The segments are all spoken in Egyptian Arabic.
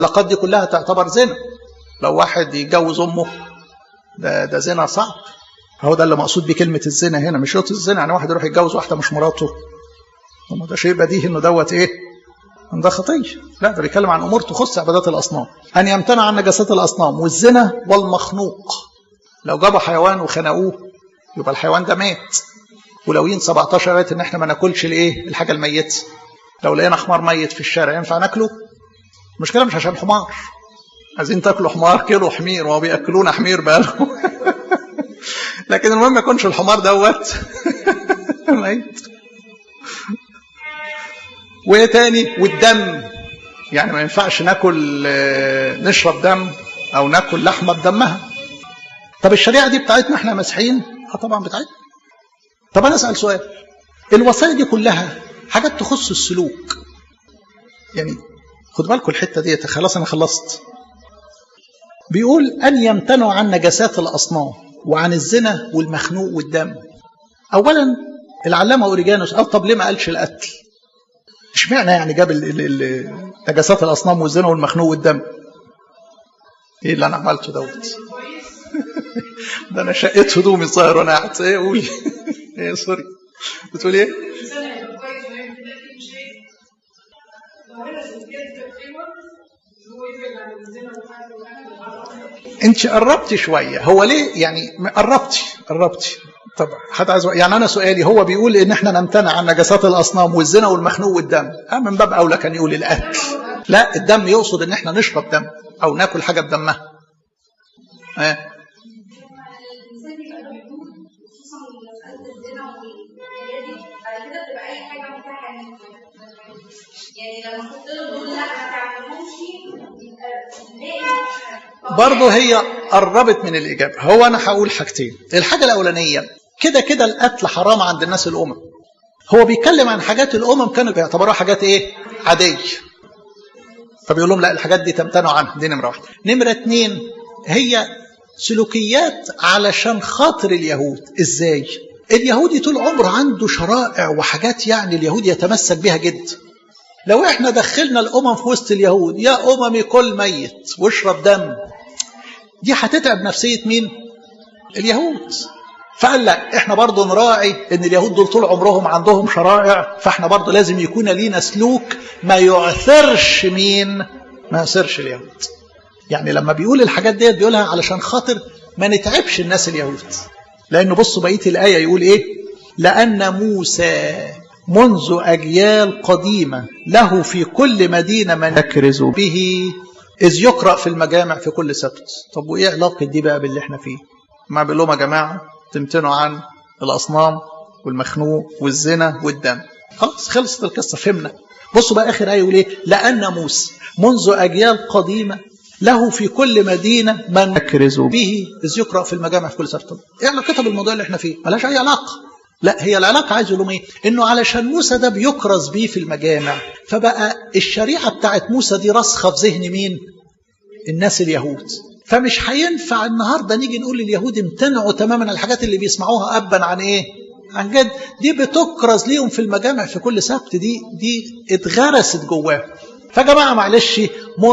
لقد دي كلها تعتبر زنا لو واحد يتجوز امه ده ده زنا صعب هو ده اللي مقصود بكلمه الزنا هنا مش شرط الزنا يعني واحد يروح يتجوز واحده مش مراته طب ده شيء بديهي انه دوت ايه ده خطيه لا ده بيتكلم عن امور تخص عبادات الاصنام ان يمتنع عن نجاسات الاصنام والزنا والمخنوق لو جابوا حيوان وخنقوه يبقى الحيوان ده مات ولوين 17 قالت ان احنا ما ناكلش الايه الحاجه الميته لو لقينا حمار ميت في الشارع ينفع ناكله المشكله مش عشان حمار عايزين تاكلوا حمار كيلو حمير وهو بياكلونا حمير بقاله لكن المهم ما يكونش الحمار دوت ميت وايه تاني والدم يعني ما ينفعش ناكل نشرب دم او ناكل لحمه بدمها طب الشريعه دي بتاعتنا احنا مسيحيين اه طبعا بتاعتنا طب انا اسال سؤال الوصايا دي كلها حاجات تخص السلوك يعني خد بالكم الحته ديت خلاص انا خلصت بيقول ان يمتنعوا عن نجاسات الاصنام وعن الزنا والمخنوق والدم اولا العلامه اوريجانوس قال طب ليه ما قالش القتل اشمعنى يعني جاب نجاسات الاصنام والزنا والمخنوق والدم ايه اللي انا عملته دوت ده انا شقيت هدومي الظاهر وانا قاعد ايه قولي ايه سوري بتقول ايه انت قربتي شويه هو ليه يعني قربتي قربتي طب حد عايز يعني انا سؤالي هو بيقول ان احنا نمتنع عن نجاسات الاصنام والزنا والمخنوق والدم اه من باب اولى كان يقول الاكل لا الدم يقصد ان احنا نشرب دم او ناكل حاجه بدمها اه يعني لما احط له دول لا ما تعملوش برضه هي قربت من الإجابة هو أنا هقول حاجتين الحاجة الأولانية كده كده القتل حرام عند الناس الأمم هو بيتكلم عن حاجات الأمم كانوا بيعتبروها حاجات إيه عادية فبيقول لهم لا الحاجات دي تمتنعوا عنها دي نمرة واحدة نمرة اتنين هي سلوكيات علشان خاطر اليهود ازاي اليهودي طول عمره عنده شرائع وحاجات يعني اليهود يتمسك بها جدا لو احنا دخلنا الامم في وسط اليهود يا اممي كل ميت واشرب دم دي هتتعب نفسيه مين اليهود فقال لا احنا برضه نراعي ان اليهود دول طول عمرهم عندهم شرائع فاحنا برضه لازم يكون لينا سلوك ما يعثرش مين ما يعثرش اليهود يعني لما بيقول الحاجات ديت بيقولها علشان خاطر ما نتعبش الناس اليهود لانه بصوا بقيه الايه يقول ايه لان موسى منذ أجيال قديمة له في كل مدينة من يكرز به إذ يقرأ في المجامع في كل سبت طب وإيه علاقة دي بقى باللي احنا فيه ما بيقول لهم يا جماعة تمتنوا عن الأصنام والمخنوق والزنا والدم خلاص خلصت القصة فهمنا بصوا بقى آخر آية يقول إيه لأن موسى منذ أجيال قديمة له في كل مدينة من يكرز به إذ يقرأ في المجامع في كل سبت إيه علاقتها بالموضوع اللي احنا فيه ملهاش أي علاقة لا هي العلاقة عايز يقول ايه؟ انه علشان موسى ده بيكرز بيه في المجامع فبقى الشريعة بتاعت موسى دي راسخة في ذهن مين؟ الناس اليهود فمش هينفع النهارده نيجي نقول لليهود امتنعوا تماما عن الحاجات اللي بيسمعوها ابا عن ايه؟ عن جد دي بتكرز ليهم في المجامع في كل سبت دي دي اتغرست جواهم فيا جماعه معلش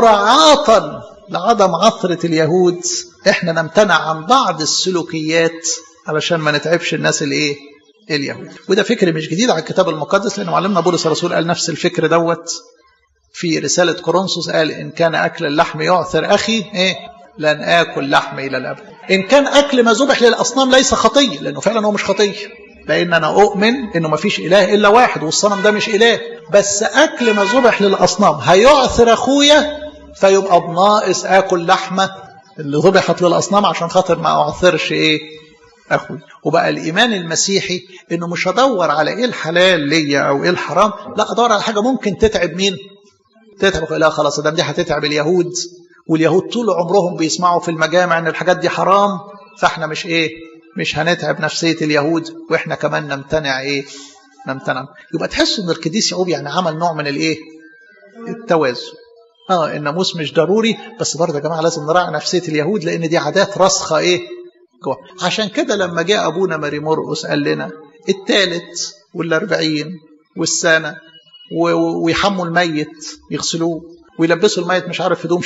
مراعاة لعدم عثرة اليهود احنا نمتنع عن بعض السلوكيات علشان ما نتعبش الناس الايه؟ اليهود وده فكر مش جديد على الكتاب المقدس لأن معلمنا بولس الرسول قال نفس الفكر دوت في رسالة كورنثوس قال إن كان أكل اللحم يعثر أخي إيه لن آكل لحم إلى الأبد إن كان أكل ما ذبح للأصنام ليس خطية لأنه فعلا هو مش خطية لأن أنا أؤمن إنه ما فيش إله إلا واحد والصنم ده مش إله بس أكل ما ذبح للأصنام هيعثر أخويا فيبقى بناقص آكل لحمة اللي ذبحت للأصنام عشان خاطر ما أعثرش إيه أخوي وبقى الإيمان المسيحي إنه مش هدور على إيه الحلال ليا أو إيه الحرام لا أدور على حاجة ممكن تتعب مين تتعب لا خلاص ده دي هتتعب اليهود واليهود طول عمرهم بيسمعوا في المجامع إن الحاجات دي حرام فإحنا مش إيه مش هنتعب نفسية اليهود وإحنا كمان نمتنع إيه نمتنع يبقى تحسوا إن القديس يعقوب يعني عمل نوع من الإيه التوازن اه الناموس مش ضروري بس برضه يا جماعه لازم نراعي نفسيه اليهود لان دي عادات راسخه ايه جوه عشان كده لما جاء ابونا ماري مرقس قال لنا الثالث والاربعين والسنه ويحموا الميت يغسلوه ويلبسوا الميت مش عارف هدوم